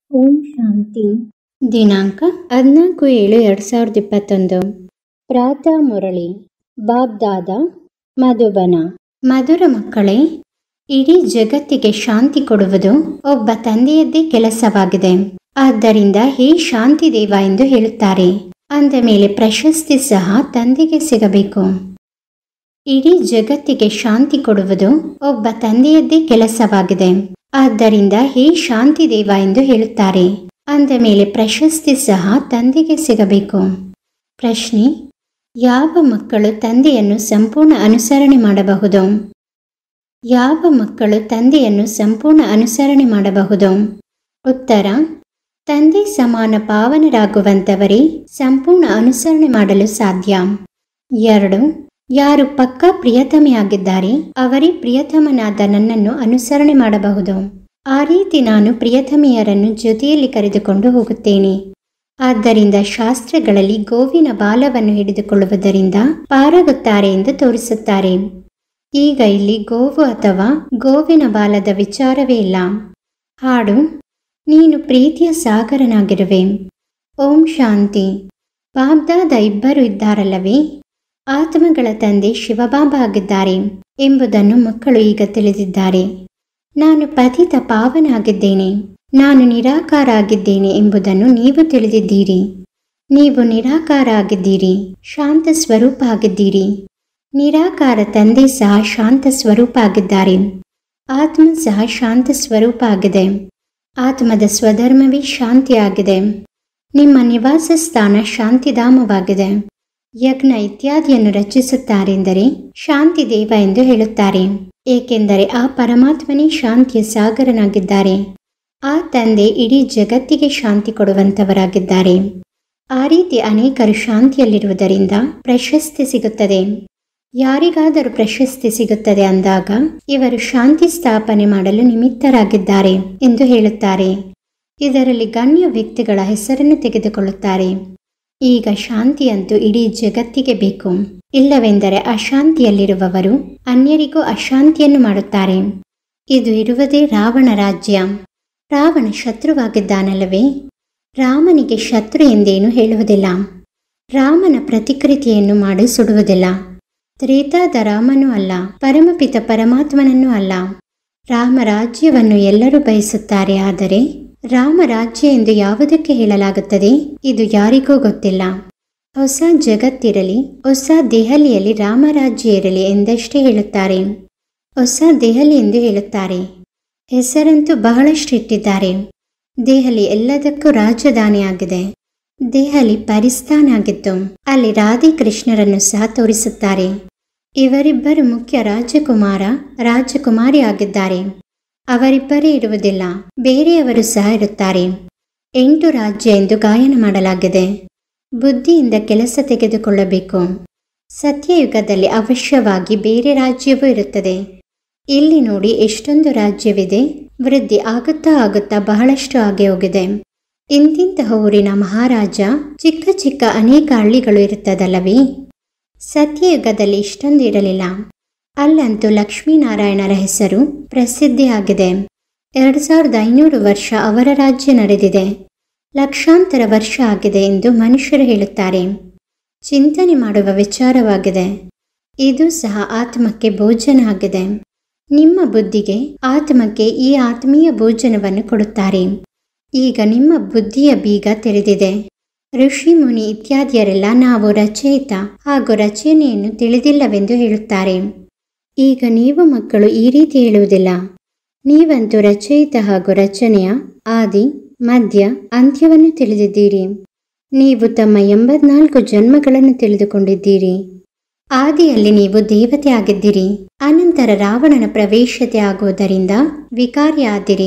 ಓಂ ಶಾಂತಿ ದಿನಾಂಕ ಹದಿನಾಲ್ಕು ಏಳು ಎರಡು ಸಾವಿರದ ಇಪ್ಪತ್ತೊಂದು ಪ್ರಾತಃ ಮುರಳಿ ಬಾಬ್ದಾದ ಮಧುಬನ ಮಧುರ ಮಕ್ಕಳೇ ಇಡೀ ಜಗತ್ತಿಗೆ ಶಾಂತಿ ಕೊಡುವುದು ಒಬ್ಬ ತಂದೆಯದ್ದೇ ಕೆಲಸವಾಗಿದೆ ಆದ್ದರಿಂದ ಹೇ ಶಾಂತಿ ದೇವ ಎಂದು ಹೇಳುತ್ತಾರೆ ಅಂದ ಮೇಲೆ ಪ್ರಶಸ್ತಿ ಸಹ ತಂದೆಗೆ ಸಿಗಬೇಕು ಇಡೀ ಜಗತ್ತಿಗೆ ಶಾಂತಿ ಕೊಡುವುದು ಒಬ್ಬ ತಂದೆಯದ್ದೇ ಕೆಲಸವಾಗಿದೆ ಆದ್ದರಿಂದ ಹೇ ಶಾಂತಿ ದೇವ ಎಂದು ಹೇಳುತ್ತಾರೆ ಅಂದ ಮೇಲೆ ಪ್ರಶಸ್ತಿ ಸಹ ತಂದೆಗೆ ಸಿಗಬೇಕು ಪ್ರಶ್ನೆ ಯಾವ ಮಕ್ಕಳು ತಂದೆಯನ್ನು ಸಂಪೂರ್ಣ ಅನುಸರಣೆ ಮಾಡಬಹುದು ಯಾವ ಮಕ್ಕಳು ತಂದೆಯನ್ನು ಸಂಪೂರ್ಣ ಅನುಸರಣೆ ಮಾಡಬಹುದು ಉತ್ತರ ತಂದೆ ಸಮಾನ ಪಾವನರಾಗುವಂತವರೇ ಸಂಪೂರ್ಣ ಅನುಸರಣೆ ಮಾಡಲು ಸಾಧ್ಯ ಎರಡು ಯಾರು ಪಕ್ಕಾ ಪ್ರಿಯತಮೆಯಾಗಿದ್ದಾರೆ ಅವರೇ ಪ್ರಿಯತಮನಾದ ನನ್ನನ್ನು ಅನುಸರಣೆ ಮಾಡಬಹುದು ಆ ರೀತಿ ನಾನು ಪ್ರಿಯತಮೆಯರನ್ನು ಜೊತೆಯಲ್ಲಿ ಕರೆದುಕೊಂಡು ಹೋಗುತ್ತೇನೆ ಆದ್ದರಿಂದ ಶಾಸ್ತ್ರಗಳಲ್ಲಿ ಗೋವಿನ ಬಾಲವನ್ನು ಹಿಡಿದುಕೊಳ್ಳುವುದರಿಂದ ಪಾರಾಗುತ್ತಾರೆ ಎಂದು ತೋರಿಸುತ್ತಾರೆ ಈಗ ಇಲ್ಲಿ ಗೋವು ಅಥವಾ ಗೋವಿನ ಬಾಲದ ವಿಚಾರವೇ ಇಲ್ಲ ಹಾಡು ನೀನು ಪ್ರೀತಿಯ ಸಾಗರನಾಗಿರುವೆ ಓಂ ಶಾಂತಿ ಬಾಬ್ದಾದ ಇಬ್ಬರು ಇದ್ದಾರಲ್ಲವೇ ಆತ್ಮಗಳ ತಂದೆ ಶಿವಬಾಬಾ ಆಗಿದ್ದಾರೆ ಎಂಬುದನ್ನು ಮಕ್ಕಳು ಈಗ ತಿಳಿದಿದ್ದಾರೆ ನಾನು ಪತಿತ ಪಾವನ ಆಗಿದ್ದೇನೆ ನಾನು ನಿರಾಕಾರ ಆಗಿದ್ದೇನೆ ಎಂಬುದನ್ನು ನೀವು ತಿಳಿದಿದ್ದೀರಿ ನೀವು ನಿರಾಕಾರ ಆಗಿದ್ದೀರಿ ಶಾಂತ ಸ್ವರೂಪ ಆಗಿದ್ದೀರಿ ನಿರಾಕಾರ ತಂದೆ ಸಹ ಶಾಂತ ಸ್ವರೂಪ ಆಗಿದ್ದಾರೆ ಆತ್ಮ ಸಹ ಶಾಂತ ಸ್ವರೂಪ ಆಗಿದೆ ಆತ್ಮದ ಸ್ವಧರ್ಮವೇ ಶಾಂತಿಯಾಗಿದೆ ನಿಮ್ಮ ನಿವಾಸ ಸ್ಥಾನ ಶಾಂತಿಧಾಮವಾಗಿದೆ ಯಜ್ಞ ಇತ್ಯಾದಿಯನ್ನು ರಚಿಸುತ್ತಾರೆಂದರೆ ಶಾಂತಿ ದೇವ ಎಂದು ಹೇಳುತ್ತಾರೆ ಏಕೆಂದರೆ ಆ ಪರಮಾತ್ಮನೇ ಶಾಂತಿಯ ಸಾಗರನಾಗಿದ್ದಾರೆ ಆ ತಂದೆ ಇಡೀ ಜಗತ್ತಿಗೆ ಶಾಂತಿ ಕೊಡುವಂತವರಾಗಿದ್ದಾರೆ ಆ ರೀತಿ ಅನೇಕರು ಶಾಂತಿಯಲ್ಲಿರುವುದರಿಂದ ಪ್ರಶಸ್ತಿ ಸಿಗುತ್ತದೆ ಯಾರಿಗಾದರೂ ಪ್ರಶಸ್ತಿ ಸಿಗುತ್ತದೆ ಅಂದಾಗ ಇವರು ಶಾಂತಿ ಸ್ಥಾಪನೆ ಮಾಡಲು ನಿಮಿತ್ತರಾಗಿದ್ದಾರೆ ಎಂದು ಹೇಳುತ್ತಾರೆ ಇದರಲ್ಲಿ ಗಣ್ಯ ವ್ಯಕ್ತಿಗಳ ಹೆಸರನ್ನು ತೆಗೆದುಕೊಳ್ಳುತ್ತಾರೆ ಈಗ ಶಾಂತಿಯಂತೂ ಇಡೀ ಜಗತ್ತಿಗೆ ಬೇಕು ಇಲ್ಲವೆಂದರೆ ಅಶಾಂತಿಯಲ್ಲಿರುವವರು ಅನ್ಯರಿಗೂ ಅಶಾಂತಿಯನ್ನು ಮಾಡುತ್ತಾರೆ ಇದು ಇರುವುದೇ ರಾವಣ ರಾಜ್ಯ ರಾವಣ ಶತ್ರುವಾಗಿದ್ದಾನಲ್ಲವೇ ರಾಮನಿಗೆ ಶತ್ರು ಎಂದೇನು ಹೇಳುವುದಿಲ್ಲ ರಾಮನ ಪ್ರತಿಕೃತಿಯನ್ನು ಮಾಡಿ ಸುಡುವುದಿಲ್ಲ ತ್ರೇತಾದ ರಾಮನೂ ಅಲ್ಲ ಪರಮಪಿತ ಪರಮಾತ್ಮನನ್ನೂ ಅಲ್ಲ ರಾಮರಾಜ್ಯವನ್ನು ಎಲ್ಲರೂ ಬಯಸುತ್ತಾರೆ ಆದರೆ ರಾಮರಾಜ್ಯ ಎಂದು ಯಾವುದಕ್ಕೆ ಹೇಳಲಾಗುತ್ತದೆ ಇದು ಯಾರಿಗೂ ಗೊತ್ತಿಲ್ಲ ಹೊಸ ಜಗತ್ತಿರಲಿ ಹೊಸ ದೆಹಲಿಯಲ್ಲಿ ರಾಮರಾಜ್ಯ ಇರಲಿ ಎಂದಷ್ಟೇ ಹೇಳುತ್ತಾರೆ ಹೊಸ ದೆಹಲಿ ಎಂದು ಹೇಳುತ್ತಾರೆ ಹೆಸರಂತೂ ಬಹಳಷ್ಟು ಇಟ್ಟಿದ್ದಾರೆ ದೆಹಲಿ ಎಲ್ಲದಕ್ಕೂ ರಾಜಧಾನಿಯಾಗಿದೆ ದೆಹಲಿ ಪರಿಸ್ಥಾನ ಆಗಿತ್ತು ಅಲ್ಲಿ ರಾಧೆ ಕೃಷ್ಣರನ್ನು ಸಹ ತೋರಿಸುತ್ತಾರೆ ಇವರಿಬ್ಬರು ಮುಖ್ಯ ರಾಜಕುಮಾರ ರಾಜಕುಮಾರಿ ಆಗಿದ್ದಾರೆ ಅವರಿಬ್ಬರೇ ಇರುವುದಿಲ್ಲ ಬೇರೆಯವರು ಸಹ ಇರುತ್ತಾರೆ ಎಂಟು ರಾಜ್ಯ ಎಂದು ಗಾಯನ ಮಾಡಲಾಗಿದೆ ಬುದ್ಧಿಯಿಂದ ಕೆಲಸ ತೆಗೆದುಕೊಳ್ಳಬೇಕು ಸತ್ಯಯುಗದಲ್ಲಿ ಅವಶ್ಯವಾಗಿ ಬೇರೆ ರಾಜ್ಯವೂ ಇರುತ್ತದೆ ಇಲ್ಲಿ ನೋಡಿ ಎಷ್ಟೊಂದು ರಾಜ್ಯವಿದೆ ವೃದ್ಧಿ ಆಗುತ್ತಾ ಆಗುತ್ತಾ ಬಹಳಷ್ಟು ಆಗಿ ಹೋಗಿದೆ ಇಂತಿಂತಹ ಊರಿನ ಮಹಾರಾಜ ಚಿಕ್ಕ ಚಿಕ್ಕ ಅನೇಕ ಹಳ್ಳಿಗಳು ಇರುತ್ತದಲ್ಲವೇ ಸತ್ಯಯುಗದಲ್ಲಿ ಇಷ್ಟೊಂದು ಇರಲಿಲ್ಲ ಅಲ್ಲಂತೂ ಲಕ್ಷ್ಮೀನಾರಾಯಣರ ಹೆಸರು ಪ್ರಸಿದ್ಧಿಯಾಗಿದೆ ಎರಡು ಸಾವಿರದ ಐನೂರು ವರ್ಷ ಅವರ ರಾಜ್ಯ ನಡೆದಿದೆ ಲಕ್ಷಾಂತರ ವರ್ಷ ಆಗಿದೆ ಎಂದು ಮನುಷ್ಯರು ಹೇಳುತ್ತಾರೆ ಚಿಂತನೆ ಮಾಡುವ ವಿಚಾರವಾಗಿದೆ ಇದು ಸಹ ಆತ್ಮಕ್ಕೆ ಭೋಜನ ಆಗಿದೆ ನಿಮ್ಮ ಬುದ್ಧಿಗೆ ಆತ್ಮಕ್ಕೆ ಈ ಆತ್ಮೀಯ ಭೋಜನವನ್ನು ಕೊಡುತ್ತಾರೆ ಈಗ ನಿಮ್ಮ ಬುದ್ಧಿಯ ಬೀಗ ತೆರೆದಿದೆ ಋಷಿ ಮುನಿ ಇತ್ಯಾದಿಯರೆಲ್ಲ ನಾವು ರಚಯಿತ ಹಾಗೂ ರಚನೆಯನ್ನು ತಿಳಿದಿಲ್ಲವೆಂದು ಹೇಳುತ್ತಾರೆ ಈಗ ನೀವು ಮಕ್ಕಳು ಈ ರೀತಿ ಹೇಳುವುದಿಲ್ಲ ನೀವಂತೂ ರಚಯಿತ ಹಾಗೂ ರಚನೆಯ ಆದಿ ಮಧ್ಯ ಅಂತ್ಯವನ್ನು ತಿಳಿದಿದ್ದೀರಿ ನೀವು ತಮ್ಮ ಎಂಬತ್ನಾಲ್ಕು ಜನ್ಮಗಳನ್ನು ತಿಳಿದುಕೊಂಡಿದ್ದೀರಿ ಆದಿಯಲ್ಲಿ ನೀವು ದೇವತೆ ಆಗಿದ್ದೀರಿ ಅನಂತರ ರಾವಣನ ಪ್ರವೇಶತೆ ಆಗುವುದರಿಂದ ವಿಕಾರಿ ಆದಿರಿ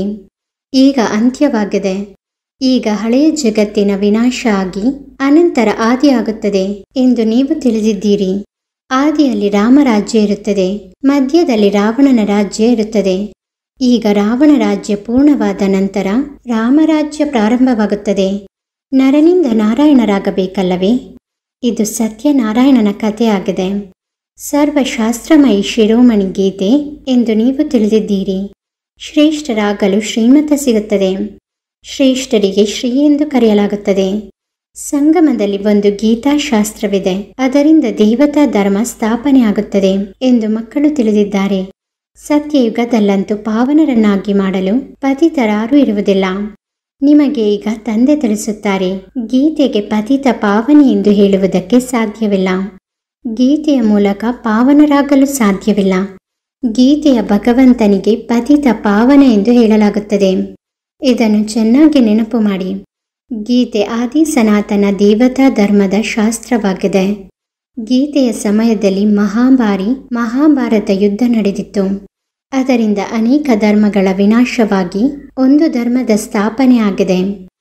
ಈಗ ಅಂತ್ಯವಾಗಿದೆ ಈಗ ಹಳೆಯ ಜಗತ್ತಿನ ವಿನಾಶ ಆಗಿ ಅನಂತರ ಆದಿಯಾಗುತ್ತದೆ ಎಂದು ನೀವು ತಿಳಿದಿದ್ದೀರಿ ಆದಿಯಲ್ಲಿ ರಾಮರಾಜ್ಯ ಇರುತ್ತದೆ ಮಧ್ಯದಲ್ಲಿ ರಾವಣನ ರಾಜ್ಯ ಇರುತ್ತದೆ ಈಗ ರಾವಣ ರಾಜ್ಯ ಪೂರ್ಣವಾದ ನಂತರ ರಾಮರಾಜ್ಯ ಪ್ರಾರಂಭವಾಗುತ್ತದೆ ನರನಿಂದ ನಾರಾಯಣರಾಗಬೇಕಲ್ಲವೇ ಇದು ಸತ್ಯನಾರಾಯಣನ ಕಥೆಯಾಗಿದೆ ಸರ್ವಶಾಸ್ತ್ರಮಯಿ ಶಿರೋಮಣಿ ಗೀತೆ ಎಂದು ನೀವು ತಿಳಿದಿದ್ದೀರಿ ಶ್ರೇಷ್ಠರಾಗಲು ಶ್ರೀಮತ ಸಿಗುತ್ತದೆ ಶ್ರೇಷ್ಠರಿಗೆ ಶ್ರೀ ಎಂದು ಕರೆಯಲಾಗುತ್ತದೆ ಸಂಗಮದಲ್ಲಿ ಒಂದು ಗೀತಾಶಾಸ್ತ್ರವಿದೆ ಅದರಿಂದ ದೇವತಾ ಧರ್ಮ ಸ್ಥಾಪನೆ ಆಗುತ್ತದೆ ಎಂದು ಮಕ್ಕಳು ತಿಳಿದಿದ್ದಾರೆ ಸತ್ಯಯುಗದಲ್ಲಂತೂ ಪಾವನರನ್ನಾಗಿ ಮಾಡಲು ಪತಿತರಾರೂ ಇರುವುದಿಲ್ಲ ನಿಮಗೆ ಈಗ ತಂದೆ ತಿಳಿಸುತ್ತಾರೆ ಗೀತೆಗೆ ಪತಿತ ಪಾವನೆ ಎಂದು ಹೇಳುವುದಕ್ಕೆ ಸಾಧ್ಯವಿಲ್ಲ ಗೀತೆಯ ಮೂಲಕ ಪಾವನರಾಗಲು ಸಾಧ್ಯವಿಲ್ಲ ಗೀತೆಯ ಭಗವಂತನಿಗೆ ಪತಿತ ಪಾವನ ಎಂದು ಹೇಳಲಾಗುತ್ತದೆ ಇದನ್ನು ಚೆನ್ನಾಗಿ ನೆನಪು ಮಾಡಿ ಗೀತೆ ಆದಿ ಸನಾತನ ದೇವತಾ ಧರ್ಮದ ಶಾಸ್ತ್ರವಾಗಿದೆ ಗೀತೆಯ ಸಮಯದಲ್ಲಿ ಮಹಾಭಾರಿ ಮಹಾಭಾರತ ಯುದ್ಧ ನಡೆದಿತ್ತು ಅದರಿಂದ ಅನೇಕ ಧರ್ಮಗಳ ವಿನಾಶವಾಗಿ ಒಂದು ಧರ್ಮದ ಸ್ಥಾಪನೆ ಆಗಿದೆ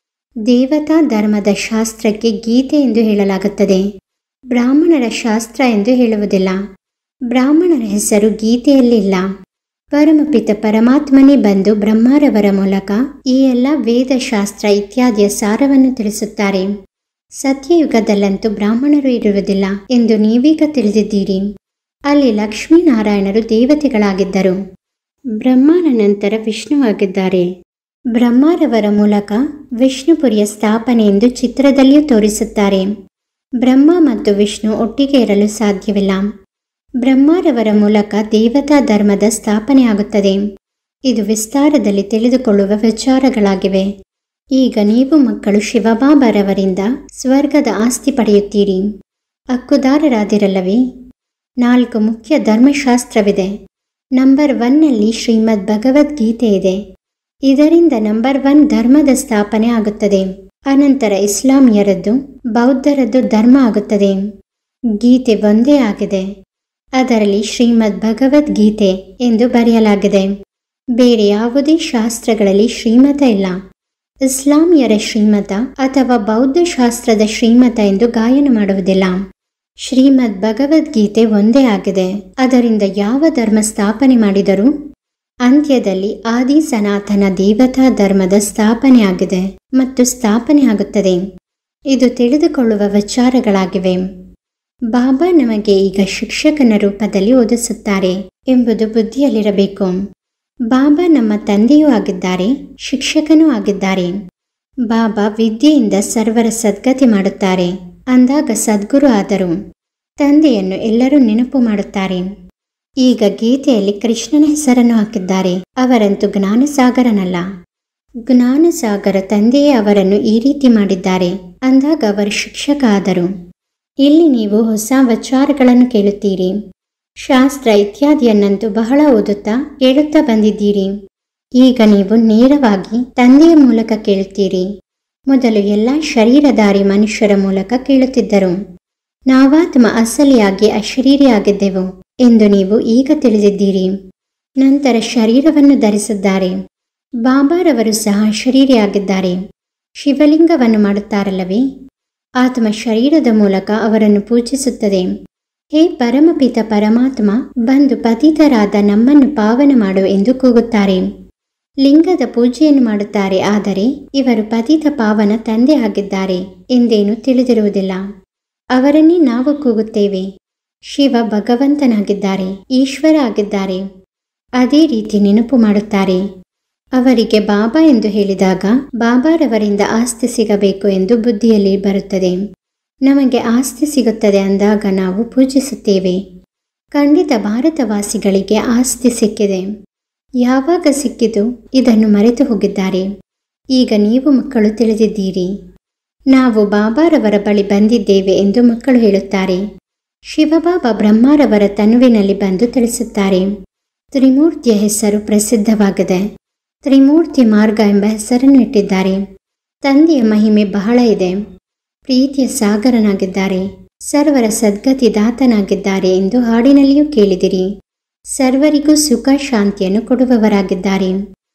ದೇವತಾ ಧರ್ಮದ ಶಾಸ್ತ್ರಕ್ಕೆ ಗೀತೆ ಎಂದು ಹೇಳಲಾಗುತ್ತದೆ ಬ್ರಾಹ್ಮಣರ ಶಾಸ್ತ್ರ ಎಂದು ಹೇಳುವುದಿಲ್ಲ ಬ್ರಾಹ್ಮಣರ ಹೆಸರು ಗೀತೆಯಲ್ಲಿಲ್ಲ ಪರಮಪಿತ ಪರಮಾತ್ಮನೇ ಬಂದು ಬ್ರಹ್ಮರವರ ಮೂಲಕ ಈ ಎಲ್ಲ ವೇದಶಾಸ್ತ್ರ ಇತ್ಯಾದಿಯ ಸಾರವನ್ನು ತಿಳಿಸುತ್ತಾರೆ ಸತ್ಯಯುಗದಲ್ಲಂತೂ ಬ್ರಾಹ್ಮಣರು ಇರುವುದಿಲ್ಲ ಎಂದು ನೀವೀಗ ತಿಳಿದಿದ್ದೀರಿ ಅಲ್ಲಿ ಲಕ್ಷ್ಮೀನಾರಾಯಣರು ದೇವತೆಗಳಾಗಿದ್ದರು ಬ್ರಹ್ಮನ ನಂತರ ವಿಷ್ಣು ಆಗಿದ್ದಾರೆ ಬ್ರಹ್ಮರವರ ಮೂಲಕ ವಿಷ್ಣುಪುರಿಯ ಸ್ಥಾಪನೆ ಎಂದು ಚಿತ್ರದಲ್ಲಿಯೂ ತೋರಿಸುತ್ತಾರೆ ಬ್ರಹ್ಮ ಮತ್ತು ವಿಷ್ಣು ಒಟ್ಟಿಗೆ ಇರಲು ಸಾಧ್ಯವಿಲ್ಲ ಬ್ರಹ್ಮರವರ ಮೂಲಕ ದೇವತಾ ಧರ್ಮದ ಸ್ಥಾಪನೆ ಆಗುತ್ತದೆ ಇದು ವಿಸ್ತಾರದಲ್ಲಿ ತಿಳಿದುಕೊಳ್ಳುವ ವಿಚಾರಗಳಾಗಿವೆ ಈಗ ನೀವು ಮಕ್ಕಳು ಶಿವಬಾಬರವರಿಂದ ಸ್ವರ್ಗದ ಆಸ್ತಿ ಪಡೆಯುತ್ತೀರಿ ಹಕ್ಕುದಾರರಾದಿರಲ್ಲವೇ ನಾಲ್ಕು ಮುಖ್ಯ ಧರ್ಮಶಾಸ್ತ್ರವಿದೆ ನಂಬರ್ ಒನ್ನಲ್ಲಿ ಶ್ರೀಮದ್ ಭಗವದ್ಗೀತೆ ಇದೆ ಇದರಿಂದ ನಂಬರ್ ಒನ್ ಧರ್ಮದ ಸ್ಥಾಪನೆ ಆಗುತ್ತದೆ ಅನಂತರ ಇಸ್ಲಾಮಿಯರದ್ದು ಬೌದ್ಧರದ್ದು ಧರ್ಮ ಆಗುತ್ತದೆ ಗೀತೆ ಒಂದೇ ಆಗಿದೆ ಅದರಲ್ಲಿ ಶ್ರೀಮದ್ ಭಗವದ್ಗೀತೆ ಎಂದು ಬರೆಯಲಾಗಿದೆ ಬೇರೆ ಯಾವುದೇ ಶಾಸ್ತ್ರಗಳಲ್ಲಿ ಶ್ರೀಮತ ಇಲ್ಲ ಇಸ್ಲಾಮಿಯರ ಶ್ರೀಮತ ಅಥವಾ ಬೌದ್ಧ ಶಾಸ್ತ್ರದ ಶ್ರೀಮತ ಎಂದು ಗಾಯನ ಮಾಡುವುದಿಲ್ಲ ಶ್ರೀಮದ್ ಭಗವದ್ಗೀತೆ ಒಂದೇ ಆಗಿದೆ ಅದರಿಂದ ಯಾವ ಧರ್ಮ ಸ್ಥಾಪನೆ ಮಾಡಿದರೂ ಅಂತ್ಯದಲ್ಲಿ ಆದಿ ಸನಾತನ ದೇವತಾ ಧರ್ಮದ ಸ್ಥಾಪನೆ ಆಗಿದೆ ಮತ್ತು ಸ್ಥಾಪನೆ ಆಗುತ್ತದೆ ಇದು ತಿಳಿದುಕೊಳ್ಳುವ ವಿಚಾರಗಳಾಗಿವೆ ಬಾಬಾ ನಮಗೆ ಈಗ ಶಿಕ್ಷಕನ ರೂಪದಲ್ಲಿ ಓದಿಸುತ್ತಾರೆ ಎಂಬುದು ಬುದ್ಧಿಯಲ್ಲಿರಬೇಕು ಬಾಬಾ ನಮ್ಮ ತಂದೆಯೂ ಆಗಿದ್ದಾರೆ ಶಿಕ್ಷಕನೂ ಆಗಿದ್ದಾರೆ ಬಾಬಾ ವಿದ್ಯೆಯಿಂದ ಸರ್ವರ ಸದ್ಗತಿ ಮಾಡುತ್ತಾರೆ ಅಂದಾಗ ಸದ್ಗುರು ಆದರು ತಂದೆಯನ್ನು ಎಲ್ಲರೂ ನೆನಪು ಮಾಡುತ್ತಾರೆ ಈಗ ಗೀತೆಯಲ್ಲಿ ಕೃಷ್ಣನ ಹೆಸರನ್ನು ಹಾಕಿದ್ದಾರೆ ಅವರಂತೂ ಜ್ಞಾನಸಾಗರನಲ್ಲ ಜ್ಞಾನಸಾಗರ ತಂದೆಯೇ ಅವರನ್ನು ಈ ರೀತಿ ಮಾಡಿದ್ದಾರೆ ಅಂದಾಗ ಅವರು ಶಿಕ್ಷಕ ಆದರು ಇಲ್ಲಿ ನೀವು ಹೊಸ ವಿಚಾರಗಳನ್ನು ಕೇಳುತ್ತೀರಿ ಶಾಸ್ತ್ರ ಇತ್ಯಾದಿಯನ್ನಂತೂ ಬಹಳ ಓದುತ್ತಾ ಕೇಳುತ್ತಾ ಬಂದಿದ್ದೀರಿ ಈಗ ನೀವು ನೇರವಾಗಿ ತಂದೆಯ ಮೂಲಕ ಕೇಳುತ್ತೀರಿ ಮೊದಲು ಎಲ್ಲ ಶರೀರಧಾರಿ ಮನುಷ್ಯರ ಮೂಲಕ ಕೇಳುತ್ತಿದ್ದರು ನಾವಾತ್ಮ ಅಸಲಿಯಾಗಿ ಅಶರೀರಿಯಾಗಿದ್ದೆವು ಎಂದು ನೀವು ಈಗ ತಿಳಿದಿದ್ದೀರಿ ನಂತರ ಶರೀರವನ್ನು ಧರಿಸಿದ್ದಾರೆ ಬಾಬಾರವರು ಸಹ ಶರೀರಿಯಾಗಿದ್ದಾರೆ ಶಿವಲಿಂಗವನ್ನು ಮಾಡುತ್ತಾರಲ್ಲವೇ ಆತ್ಮ ಶರೀರದ ಮೂಲಕ ಅವರನ್ನು ಪೂಜಿಸುತ್ತದೆ ಹೇ ಪರಮಪಿತ ಪರಮಾತ್ಮ ಬಂದು ಪತಿತರಾದ ನಮ್ಮನ್ನು ಪಾವನ ಮಾಡು ಎಂದು ಕೂಗುತ್ತಾರೆ ಲಿಂಗದ ಪೂಜೆಯನ್ನು ಮಾಡುತ್ತಾರೆ ಆದರೆ ಇವರು ಪತಿತ ಪಾವನ ತಂದೆ ಆಗಿದ್ದಾರೆ ಎಂದೇನು ತಿಳಿದಿರುವುದಿಲ್ಲ ಅವರನ್ನೇ ನಾವು ಕೂಗುತ್ತೇವೆ ಶಿವ ಭಗವಂತನಾಗಿದ್ದಾರೆ ಈಶ್ವರ ಆಗಿದ್ದಾರೆ ಅದೇ ರೀತಿ ನೆನಪು ಮಾಡುತ್ತಾರೆ ಅವರಿಗೆ ಬಾಬಾ ಎಂದು ಹೇಳಿದಾಗ ಬಾಬಾರವರಿಂದ ಆಸ್ತಿ ಸಿಗಬೇಕು ಎಂದು ಬುದ್ಧಿಯಲ್ಲಿ ಬರುತ್ತದೆ ನಮಗೆ ಆಸ್ತಿ ಸಿಗುತ್ತದೆ ಅಂದಾಗ ನಾವು ಪೂಜಿಸುತ್ತೇವೆ ಖಂಡಿತ ಭಾರತವಾಸಿಗಳಿಗೆ ಆಸ್ತಿ ಸಿಕ್ಕಿದೆ ಯಾವಾಗ ಸಿಕ್ಕಿತು ಇದನ್ನು ಮರೆತು ಹೋಗಿದ್ದಾರೆ ಈಗ ನೀವು ಮಕ್ಕಳು ತಿಳಿದಿದ್ದೀರಿ ನಾವು ಬಾಬಾರವರ ಬಳಿ ಬಂದಿದ್ದೇವೆ ಎಂದು ಮಕ್ಕಳು ಹೇಳುತ್ತಾರೆ ಶಿವಬಾಬಾ ಬ್ರಹ್ಮಾರವರ ತನುವಿನಲ್ಲಿ ಬಂದು ತಿಳಿಸುತ್ತಾರೆ ತ್ರಿಮೂರ್ತಿಯ ಹೆಸರು ಪ್ರಸಿದ್ಧವಾಗಿದೆ ತ್ರಿಮೂರ್ತಿ ಮಾರ್ಗ ಎಂಬ ಹೆಸರನ್ನು ಇಟ್ಟಿದ್ದಾರೆ ತಂದೆಯ ಮಹಿಮೆ ಬಹಳ ಇದೆ ಪ್ರೀತಿಯ ಸಾಗರನಾಗಿದ್ದಾರೆ ಸರ್ವರ ಸದ್ಗತಿ ದಾತನಾಗಿದ್ದಾರೆ ಎಂದು ಹಾಡಿನಲ್ಲಿಯೂ ಕೇಳಿದಿರಿ ಸರ್ವರಿಗೂ ಸುಖ ಶಾಂತಿಯನ್ನು ಕೊಡುವವರಾಗಿದ್ದಾರೆ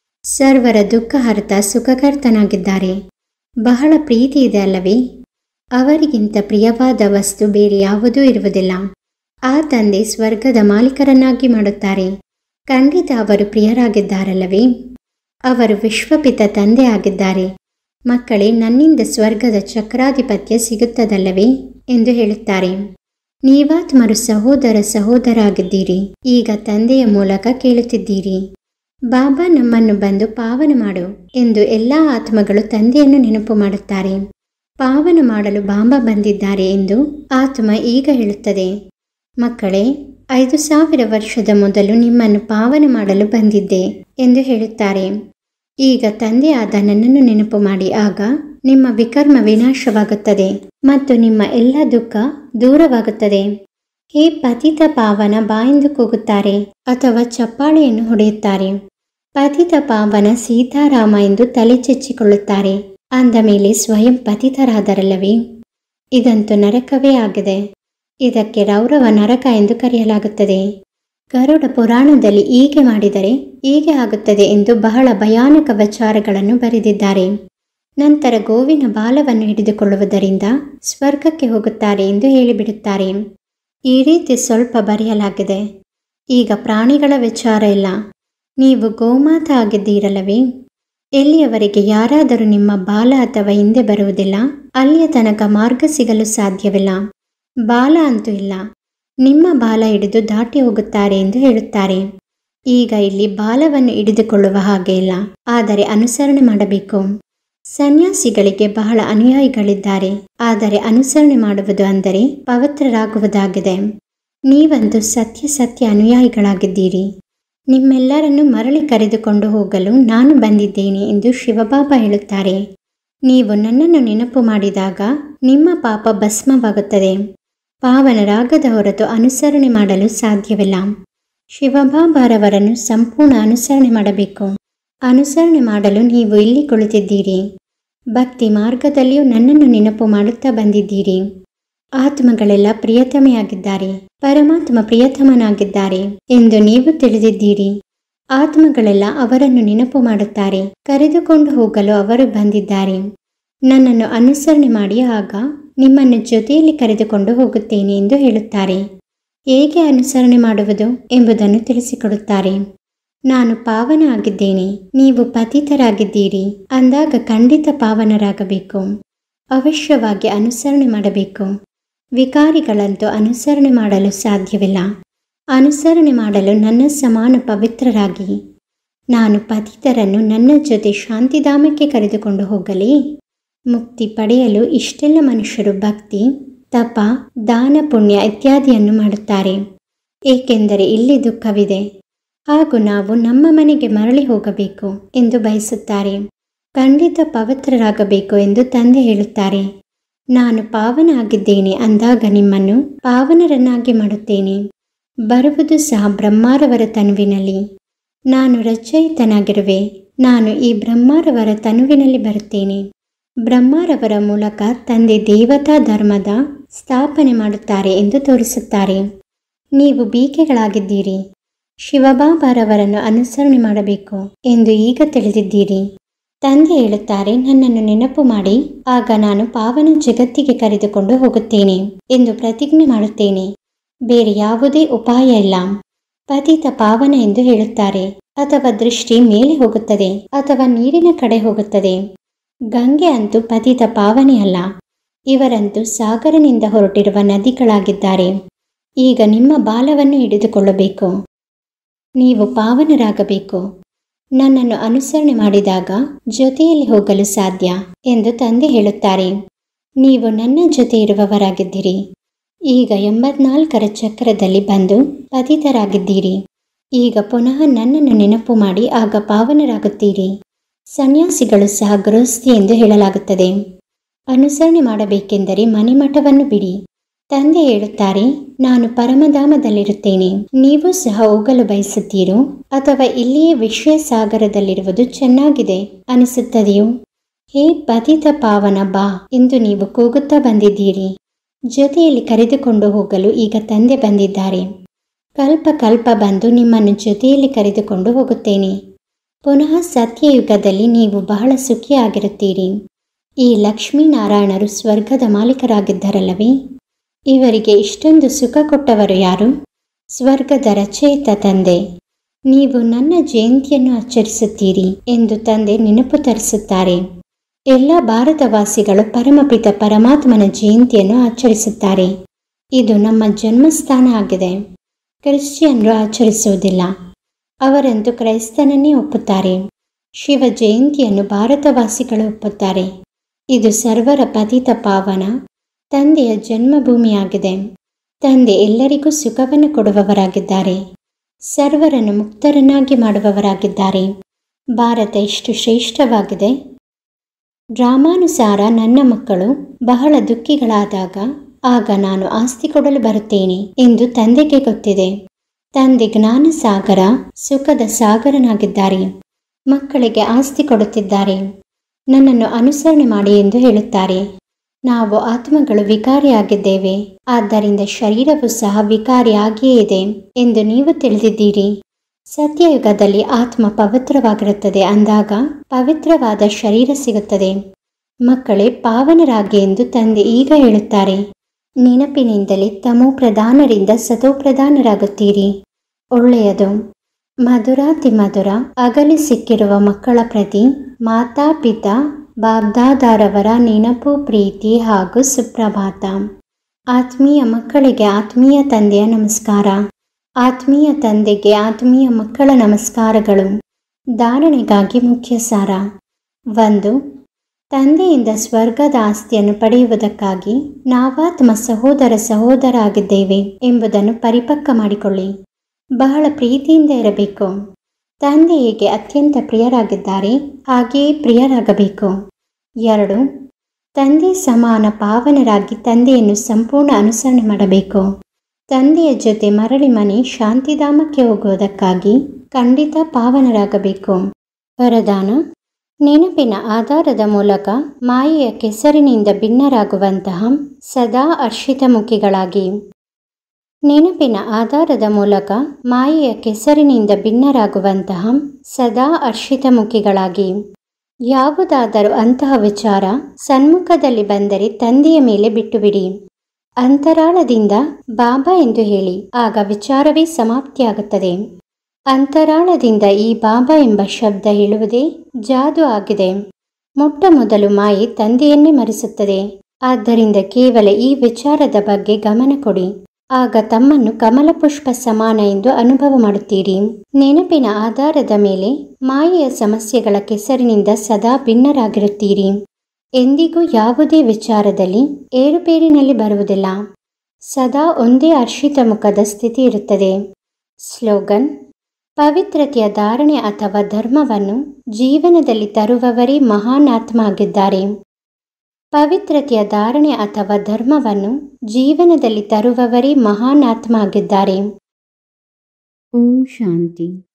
ಸರ್ವರ ದುಃಖ ಹರ್ತ ಸುಖಕರ್ತನಾಗಿದ್ದಾರೆ ಬಹಳ ಪ್ರೀತಿ ಇದೆ ಅಲ್ಲವೇ ಅವರಿಗಿಂತ ಪ್ರಿಯವಾದ ವಸ್ತು ಬೇರೆ ಯಾವುದೂ ಇರುವುದಿಲ್ಲ ಆ ತಂದೆ ಸ್ವರ್ಗದ ಮಾಲೀಕರನ್ನಾಗಿ ಮಾಡುತ್ತಾರೆ ಖಂಡಿತ ಅವರು ಪ್ರಿಯರಾಗಿದ್ದಾರಲ್ಲವೇ ಅವರು ವಿಶ್ವಪಿತ ತಂದೆ ಆಗಿದ್ದಾರೆ ಮಕ್ಕಳೇ ನನ್ನಿಂದ ಸ್ವರ್ಗದ ಚಕ್ರಾಧಿಪತ್ಯ ಸಿಗುತ್ತದಲ್ಲವೇ ಎಂದು ಹೇಳುತ್ತಾರೆ ನೀವಾತ್ಮರು ಸಹೋದರ ಸಹೋದರ ಆಗಿದ್ದೀರಿ ಈಗ ತಂದೆಯ ಮೂಲಕ ಕೇಳುತ್ತಿದ್ದೀರಿ ಬಾಬಾ ನಮ್ಮನ್ನು ಬಂದು ಪಾವನ ಮಾಡು ಎಂದು ಎಲ್ಲ ಆತ್ಮಗಳು ತಂದೆಯನ್ನು ನೆನಪು ಮಾಡುತ್ತಾರೆ ಪಾವನ ಮಾಡಲು ಬಾಬಾ ಬಂದಿದ್ದಾರೆ ಎಂದು ಆತ್ಮ ಈಗ ಹೇಳುತ್ತದೆ ಮಕ್ಕಳೇ ಐದು ಸಾವಿರ ವರ್ಷದ ಮೊದಲು ನಿಮ್ಮನ್ನು ಪಾವನ ಮಾಡಲು ಬಂದಿದ್ದೆ ಎಂದು ಹೇಳುತ್ತಾರೆ ಈಗ ತಂದೆಯಾದ ನನ್ನನ್ನು ನೆನಪು ಮಾಡಿ ಆಗ ನಿಮ್ಮ ವಿಕರ್ಮ ವಿನಾಶವಾಗುತ್ತದೆ ಮತ್ತು ನಿಮ್ಮ ಎಲ್ಲ ದುಃಖ ದೂರವಾಗುತ್ತದೆ ಹೇ ಪತಿತ ಪಾವನ ಬಾಯೆಂದು ಕೂಗುತ್ತಾರೆ ಅಥವಾ ಚಪ್ಪಾಳೆಯನ್ನು ಹೊಡೆಯುತ್ತಾರೆ ಪತಿತ ಪಾವನ ಸೀತಾರಾಮ ಎಂದು ತಲೆ ಚೆಚ್ಚಿಕೊಳ್ಳುತ್ತಾರೆ ಅಂದ ಮೇಲೆ ಸ್ವಯಂ ಪತಿತರಾದರಲ್ಲವೇ ಇದಂತೂ ನರಕವೇ ಆಗಿದೆ ಇದಕ್ಕೆ ರೌರವ ನರಕ ಎಂದು ಕರೆಯಲಾಗುತ್ತದೆ ಗರುಡ ಪುರಾಣದಲ್ಲಿ ಹೀಗೆ ಮಾಡಿದರೆ ಹೀಗೆ ಆಗುತ್ತದೆ ಎಂದು ಬಹಳ ಭಯಾನಕ ವಿಚಾರಗಳನ್ನು ಬರೆದಿದ್ದಾರೆ ನಂತರ ಗೋವಿನ ಬಾಲವನ್ನು ಹಿಡಿದುಕೊಳ್ಳುವುದರಿಂದ ಸ್ವರ್ಗಕ್ಕೆ ಹೋಗುತ್ತಾರೆ ಎಂದು ಹೇಳಿಬಿಡುತ್ತಾರೆ ಈ ರೀತಿ ಸ್ವಲ್ಪ ಬರೆಯಲಾಗಿದೆ ಈಗ ಪ್ರಾಣಿಗಳ ವಿಚಾರ ಇಲ್ಲ ನೀವು ಗೋಮಾತ ಆಗಿದ್ದೀರಲ್ಲವೇ ಎಲ್ಲಿಯವರೆಗೆ ಯಾರಾದರೂ ನಿಮ್ಮ ಬಾಲ ಅಥವಾ ಹಿಂದೆ ಬರುವುದಿಲ್ಲ ಅಲ್ಲಿಯ ತನಕ ಮಾರ್ಗ ಸಿಗಲು ಸಾಧ್ಯವಿಲ್ಲ ಬಾಲ ಅಂತೂ ಇಲ್ಲ ನಿಮ್ಮ ಬಾಲ ಹಿಡಿದು ದಾಟಿ ಹೋಗುತ್ತಾರೆ ಎಂದು ಹೇಳುತ್ತಾರೆ ಈಗ ಇಲ್ಲಿ ಬಾಲವನ್ನು ಹಿಡಿದುಕೊಳ್ಳುವ ಹಾಗೆ ಇಲ್ಲ ಆದರೆ ಅನುಸರಣೆ ಮಾಡಬೇಕು ಸನ್ಯಾಸಿಗಳಿಗೆ ಬಹಳ ಅನುಯಾಯಿಗಳಿದ್ದಾರೆ ಆದರೆ ಅನುಸರಣೆ ಮಾಡುವುದು ಅಂದರೆ ಪವಿತ್ರರಾಗುವುದಾಗಿದೆ ನೀವಂತೂ ಸತ್ಯ ಸತ್ಯ ಅನುಯಾಯಿಗಳಾಗಿದ್ದೀರಿ ನಿಮ್ಮೆಲ್ಲರನ್ನು ಮರಳಿ ಕರೆದುಕೊಂಡು ಹೋಗಲು ನಾನು ಬಂದಿದ್ದೇನೆ ಎಂದು ಶಿವಬಾಬಾ ಹೇಳುತ್ತಾರೆ ನೀವು ನನ್ನನ್ನು ನೆನಪು ಮಾಡಿದಾಗ ನಿಮ್ಮ ಪಾಪ ಭಸ್ಮವಾಗುತ್ತದೆ ಪಾವನರಾಗದ ಹೊರತು ಅನುಸರಣೆ ಮಾಡಲು ಸಾಧ್ಯವಿಲ್ಲ ಶಿವಬಾಬಾರವರನ್ನು ಸಂಪೂರ್ಣ ಅನುಸರಣೆ ಮಾಡಬೇಕು ಅನುಸರಣೆ ಮಾಡಲು ನೀವು ಇಲ್ಲಿ ಕುಳಿತಿದ್ದೀರಿ ಭಕ್ತಿ ಮಾರ್ಗದಲ್ಲಿಯೂ ನನ್ನನ್ನು ನೆನಪು ಮಾಡುತ್ತಾ ಬಂದಿದ್ದೀರಿ ಆತ್ಮಗಳೆಲ್ಲ ಪ್ರಿಯತಮೆಯಾಗಿದ್ದಾರೆ ಪರಮಾತ್ಮ ಪ್ರಿಯತಮನಾಗಿದ್ದಾರೆ ಎಂದು ನೀವು ತಿಳಿದಿದ್ದೀರಿ ಆತ್ಮಗಳೆಲ್ಲ ಅವರನ್ನು ನೆನಪು ಮಾಡುತ್ತಾರೆ ಕರೆದುಕೊಂಡು ಹೋಗಲು ಅವರು ಬಂದಿದ್ದಾರೆ ನನ್ನನ್ನು ಅನುಸರಣೆ ಮಾಡಿ ಆಗ ನಿಮ್ಮನ್ನು ಜೊತೆಯಲ್ಲಿ ಕರೆದುಕೊಂಡು ಹೋಗುತ್ತೇನೆ ಎಂದು ಹೇಳುತ್ತಾರೆ ಹೇಗೆ ಅನುಸರಣೆ ಮಾಡುವುದು ಎಂಬುದನ್ನು ತಿಳಿಸಿಕೊಡುತ್ತಾರೆ ನಾನು ಪಾವನ ಆಗಿದ್ದೇನೆ ನೀವು ಪತಿತರಾಗಿದ್ದೀರಿ ಅಂದಾಗ ಖಂಡಿತ ಪಾವನರಾಗಬೇಕು ಅವಶ್ಯವಾಗಿ ಅನುಸರಣೆ ಮಾಡಬೇಕು ವಿಕಾರಿಗಳಂತೂ ಅನುಸರಣೆ ಮಾಡಲು ಸಾಧ್ಯವಿಲ್ಲ ಅನುಸರಣೆ ಮಾಡಲು ನನ್ನ ಸಮಾನ ಪವಿತ್ರರಾಗಿ ನಾನು ಪತಿತರನ್ನು ನನ್ನ ಜೊತೆ ಶಾಂತಿಧಾಮಕ್ಕೆ ಕರೆದುಕೊಂಡು ಹೋಗಲಿ ಮುಕ್ತಿ ಪಡೆಯಲು ಇಷ್ಟೆಲ್ಲ ಮನುಷ್ಯರು ಭಕ್ತಿ ತಪ ದಾನ ಪುಣ್ಯ ಇತ್ಯಾದಿಯನ್ನು ಮಾಡುತ್ತಾರೆ ಏಕೆಂದರೆ ಇಲ್ಲಿ ದುಃಖವಿದೆ ಹಾಗೂ ನಾವು ನಮ್ಮ ಮನೆಗೆ ಮರಳಿ ಹೋಗಬೇಕು ಎಂದು ಬಯಸುತ್ತಾರೆ ಖಂಡಿತ ಪವಿತ್ರರಾಗಬೇಕು ಎಂದು ತಂದೆ ಹೇಳುತ್ತಾರೆ ನಾನು ಪಾವನ ಆಗಿದ್ದೇನೆ ಅಂದಾಗ ನಿಮ್ಮನ್ನು ಪಾವನರನ್ನಾಗಿ ಮಾಡುತ್ತೇನೆ ಬರುವುದು ಸಹ ಬ್ರಹ್ಮಾರವರ ತನುವಿನಲ್ಲಿ ನಾನು ರಚಯಿತನಾಗಿರುವೆ ನಾನು ಈ ಬ್ರಹ್ಮಾರವರ ತನುವಿನಲ್ಲಿ ಬರುತ್ತೇನೆ ಬ್ರಹ್ಮಾರವರ ಮೂಲಕ ತಂದೆ ದೇವತಾ ಧರ್ಮದ ಸ್ಥಾಪನೆ ಮಾಡುತ್ತಾರೆ ಎಂದು ತೋರಿಸುತ್ತಾರೆ ನೀವು ಬೀಕೆಗಳಾಗಿದ್ದೀರಿ ಶಿವಬಾಬಾರವರನ್ನು ಅನುಸರಣೆ ಮಾಡಬೇಕು ಎಂದು ಈಗ ತಿಳಿದಿದ್ದೀರಿ ತಂದೆ ಹೇಳುತ್ತಾರೆ ನನ್ನನ್ನು ನೆನಪು ಮಾಡಿ ಆಗ ನಾನು ಪಾವನ ಜಗತ್ತಿಗೆ ಕರೆದುಕೊಂಡು ಹೋಗುತ್ತೇನೆ ಎಂದು ಪ್ರತಿಜ್ಞೆ ಮಾಡುತ್ತೇನೆ ಬೇರೆ ಯಾವುದೇ ಉಪಾಯ ಇಲ್ಲ ಪತಿತ ಪಾವನ ಎಂದು ಹೇಳುತ್ತಾರೆ ಅಥವಾ ದೃಷ್ಟಿ ಮೇಲೆ ಹೋಗುತ್ತದೆ ಅಥವಾ ನೀರಿನ ಕಡೆ ಹೋಗುತ್ತದೆ ಗಂಗೆ ಅಂತೂ ಪತಿತ ಪಾವನೆ ಅಲ್ಲ ಇವರಂತೂ ಸಾಗರನಿಂದ ಹೊರಟಿರುವ ನದಿಗಳಾಗಿದ್ದಾರೆ ಈಗ ನಿಮ್ಮ ಬಾಲವನ್ನು ಹಿಡಿದುಕೊಳ್ಳಬೇಕು ನೀವು ಪಾವನರಾಗಬೇಕು ನನ್ನನ್ನು ಅನುಸರಣೆ ಮಾಡಿದಾಗ ಜೊತೆಯಲ್ಲಿ ಹೋಗಲು ಸಾಧ್ಯ ಎಂದು ತಂದೆ ಹೇಳುತ್ತಾರೆ ನೀವು ನನ್ನ ಜೊತೆ ಇರುವವರಾಗಿದ್ದೀರಿ ಈಗ ಎಂಬತ್ನಾಲ್ಕರ ಚಕ್ರದಲ್ಲಿ ಬಂದು ಪತಿತರಾಗಿದ್ದೀರಿ ಈಗ ಪುನಃ ನನ್ನನ್ನು ನೆನಪು ಮಾಡಿ ಆಗ ಪಾವನರಾಗುತ್ತೀರಿ ಸನ್ಯಾಸಿಗಳು ಸಹ ಗೃಹಸ್ಥಿ ಎಂದು ಹೇಳಲಾಗುತ್ತದೆ ಅನುಸರಣೆ ಮಾಡಬೇಕೆಂದರೆ ಮನೆಮಠವನ್ನು ಬಿಡಿ ತಂದೆ ಹೇಳುತ್ತಾರೆ ನಾನು ಪರಮಧಾಮದಲ್ಲಿರುತ್ತೇನೆ ನೀವು ಸಹ ಹೋಗಲು ಬಯಸುತ್ತೀರೋ ಅಥವಾ ಇಲ್ಲಿಯೇ ವಿಷಯ ಸಾಗರದಲ್ಲಿರುವುದು ಚೆನ್ನಾಗಿದೆ ಅನಿಸುತ್ತದೆಯೋ ಹೇ ಪತಿತ ಪಾವನ ಬಾ ಎಂದು ನೀವು ಕೂಗುತ್ತಾ ಬಂದಿದ್ದೀರಿ ಜೊತೆಯಲ್ಲಿ ಕರೆದುಕೊಂಡು ಹೋಗಲು ಈಗ ತಂದೆ ಬಂದಿದ್ದಾರೆ ಕಲ್ಪ ಕಲ್ಪ ಬಂದು ನಿಮ್ಮನ್ನು ಜೊತೆಯಲ್ಲಿ ಕರೆದುಕೊಂಡು ಹೋಗುತ್ತೇನೆ ಪುನಃ ಸತ್ಯಯುಗದಲ್ಲಿ ನೀವು ಬಹಳ ಸುಖಿಯಾಗಿರುತ್ತೀರಿ ಈ ಲಕ್ಷ್ಮೀನಾರಾಯಣರು ಸ್ವರ್ಗದ ಮಾಲೀಕರಾಗಿದ್ದರಲ್ಲವೇ ಇವರಿಗೆ ಇಷ್ಟೊಂದು ಸುಖ ಕೊಟ್ಟವರು ಯಾರು ಸ್ವರ್ಗದ ರಚಯಿತ ತಂದೆ ನೀವು ನನ್ನ ಜಯಂತಿಯನ್ನು ಆಚರಿಸುತ್ತೀರಿ ಎಂದು ತಂದೆ ನೆನಪು ತರಿಸುತ್ತಾರೆ ಎಲ್ಲ ಭಾರತವಾಸಿಗಳು ಪರಮಪಿತ ಪರಮಾತ್ಮನ ಜಯಂತಿಯನ್ನು ಆಚರಿಸುತ್ತಾರೆ ಇದು ನಮ್ಮ ಜನ್ಮಸ್ಥಾನ ಆಗಿದೆ ಕ್ರಿಶ್ಚಿಯನ್ರು ಆಚರಿಸುವುದಿಲ್ಲ ಅವರಂತೂ ಕ್ರೈಸ್ತನನ್ನೇ ಒಪ್ಪುತ್ತಾರೆ ಶಿವ ಜಯಂತಿಯನ್ನು ಭಾರತವಾಸಿಗಳು ಒಪ್ಪುತ್ತಾರೆ ಇದು ಸರ್ವರ ಪತಿತ ಪಾವನ ತಂದೆಯ ಜನ್ಮಭೂಮಿಯಾಗಿದೆ ತಂದೆ ಎಲ್ಲರಿಗೂ ಸುಖವನ್ನು ಕೊಡುವವರಾಗಿದ್ದಾರೆ ಸರ್ವರನ್ನು ಮುಕ್ತರನ್ನಾಗಿ ಮಾಡುವವರಾಗಿದ್ದಾರೆ ಭಾರತ ಎಷ್ಟು ಶ್ರೇಷ್ಠವಾಗಿದೆ ಡ್ರಾಮಾನುಸಾರ ನನ್ನ ಮಕ್ಕಳು ಬಹಳ ದುಃಖಿಗಳಾದಾಗ ಆಗ ನಾನು ಆಸ್ತಿ ಕೊಡಲು ಬರುತ್ತೇನೆ ಎಂದು ತಂದೆಗೆ ಗೊತ್ತಿದೆ ತಂದೆ ಜ್ಞಾನ ಸಾಗರ ಸುಖದ ಸಾಗರನಾಗಿದ್ದಾರೆ ಮಕ್ಕಳಿಗೆ ಆಸ್ತಿ ಕೊಡುತ್ತಿದ್ದಾರೆ ನನ್ನನ್ನು ಅನುಸರಣೆ ಮಾಡಿ ಎಂದು ಹೇಳುತ್ತಾರೆ ನಾವು ಆತ್ಮಗಳು ವಿಕಾರಿಯಾಗಿದ್ದೇವೆ ಆದ್ದರಿಂದ ಶರೀರವು ಸಹ ವಿಕಾರಿಯಾಗಿಯೇ ಇದೆ ಎಂದು ನೀವು ತಿಳಿದಿದ್ದೀರಿ ಸತ್ಯಯುಗದಲ್ಲಿ ಆತ್ಮ ಪವಿತ್ರವಾಗಿರುತ್ತದೆ ಅಂದಾಗ ಪವಿತ್ರವಾದ ಶರೀರ ಸಿಗುತ್ತದೆ ಮಕ್ಕಳೇ ಪಾವನರಾಗಿ ಎಂದು ತಂದೆ ಈಗ ಹೇಳುತ್ತಾರೆ ನೆನಪಿನಿಂದಲೇ ತಮೋ ಪ್ರಧಾನರಿಂದ ಸತೋ ಪ್ರಧಾನರಾಗುತ್ತೀರಿ ಒಳ್ಳೆಯದು ಮಧುರಾತಿ ಮಧುರ ಅಗಲಿ ಸಿಕ್ಕಿರುವ ಮಕ್ಕಳ ಪ್ರತಿ ಮಾತಾ ಪಿತಾ ಬಾಬ್ದಾದಾರವರ ನೆನಪು ಪ್ರೀತಿ ಹಾಗೂ ಸುಪ್ರಭಾತ ಆತ್ಮೀಯ ಮಕ್ಕಳಿಗೆ ಆತ್ಮೀಯ ತಂದೆಯ ನಮಸ್ಕಾರ ಆತ್ಮೀಯ ತಂದೆಗೆ ಆತ್ಮೀಯ ಮಕ್ಕಳ ನಮಸ್ಕಾರಗಳು ಧಾರಣೆಗಾಗಿ ಮುಖ್ಯ ಸಾರ ಒಂದು ತಂದೆಯಿಂದ ಸ್ವರ್ಗದ ಆಸ್ತಿಯನ್ನು ಪಡೆಯುವುದಕ್ಕಾಗಿ ನಾವಾತ್ಮ ಸಹೋದರ ಸಹೋದರ ಆಗಿದ್ದೇವೆ ಎಂಬುದನ್ನು ಪರಿಪಕ್ವ ಮಾಡಿಕೊಳ್ಳಿ ಬಹಳ ಪ್ರೀತಿಯಿಂದ ಇರಬೇಕು ತಂದೆ ಹೇಗೆ ಅತ್ಯಂತ ಪ್ರಿಯರಾಗಿದ್ದಾರೆ ಹಾಗೆಯೇ ಪ್ರಿಯರಾಗಬೇಕು ಎರಡು ತಂದೆ ಸಮಾನ ಪಾವನರಾಗಿ ತಂದೆಯನ್ನು ಸಂಪೂರ್ಣ ಅನುಸರಣೆ ಮಾಡಬೇಕು ತಂದೆಯ ಜೊತೆ ಮರಳಿ ಮನೆ ಶಾಂತಿಧಾಮಕ್ಕೆ ಹೋಗುವುದಕ್ಕಾಗಿ ಖಂಡಿತ ಪಾವನರಾಗಬೇಕು ವರದಾನ ನೆನಪಿನ ಆಧಾರದ ಮೂಲಕ ಮಾಯೆಯ ಕೆಸರಿನಿಂದ ಭಿನ್ನರಾಗುವಂತಹ ಸದಾ ಹರ್ಷಿತಮುಖಿಗಳಾಗಿ ನೆನಪಿನ ಆಧಾರದ ಮೂಲಕ ಮಾಯೆಯ ಕೆಸರಿನಿಂದ ಭಿನ್ನರಾಗುವಂತಹ ಸದಾ ಹರ್ಷಿತಮುಖಿಗಳಾಗಿ ಯಾವುದಾದರೂ ಅಂತಹ ವಿಚಾರ ಸನ್ಮುಖದಲ್ಲಿ ಬಂದರೆ ತಂದೆಯ ಮೇಲೆ ಬಿಟ್ಟುಬಿಡಿ ಅಂತರಾಳದಿಂದ ಬಾಬಾ ಎಂದು ಹೇಳಿ ಆಗ ವಿಚಾರವೇ ಸಮಾಪ್ತಿಯಾಗುತ್ತದೆ ಅಂತರಾಳದಿಂದ ಈ ಬಾಬಾ ಎಂಬ ಶಬ್ದ ಹೇಳುವುದೇ ಜಾದು ಆಗಿದೆ ಮೊಟ್ಟ ಮೊದಲು ಮಾಯೆ ತಂದೆಯನ್ನೇ ಮರೆಸುತ್ತದೆ ಆದ್ದರಿಂದ ಕೇವಲ ಈ ವಿಚಾರದ ಬಗ್ಗೆ ಗಮನ ಕೊಡಿ ಆಗ ತಮ್ಮನ್ನು ಕಮಲಪುಷ್ಪ ಸಮಾನ ಎಂದು ಅನುಭವ ಮಾಡುತ್ತೀರಿ ನೆನಪಿನ ಆಧಾರದ ಮೇಲೆ ಮಾಯೆಯ ಸಮಸ್ಯೆಗಳ ಕೆಸರಿನಿಂದ ಸದಾ ಭಿನ್ನರಾಗಿರುತ್ತೀರಿ ಎಂದಿಗೂ ಯಾವುದೇ ವಿಚಾರದಲ್ಲಿ ಏರುಪೇರಿನಲ್ಲಿ ಬರುವುದಿಲ್ಲ ಸದಾ ಒಂದೇ ಹರ್ಷಿತ ಮುಖದ ಸ್ಥಿತಿ ಇರುತ್ತದೆ ಸ್ಲೋಗನ್ ಪವಿತ್ರತೆಯ ಧಾರಣೆ ಅಥವಾ ಧರ್ಮವನ್ನು ಜೀವನದಲ್ಲಿ ತರುವವರೇ ಮಹಾನ್ ಆತ್ಮ ಆಗಿದ್ದಾರೆ ಪವಿತ್ರತೆಯ ಧಾರಣೆ ಅಥವಾ ಧರ್ಮವನ್ನು ಜೀವನದಲ್ಲಿ ತರುವವರೇ ಮಹಾನ್ ಆತ್ಮ ಆಗಿದ್ದಾರೆ ಓಂ ಶಾಂತಿ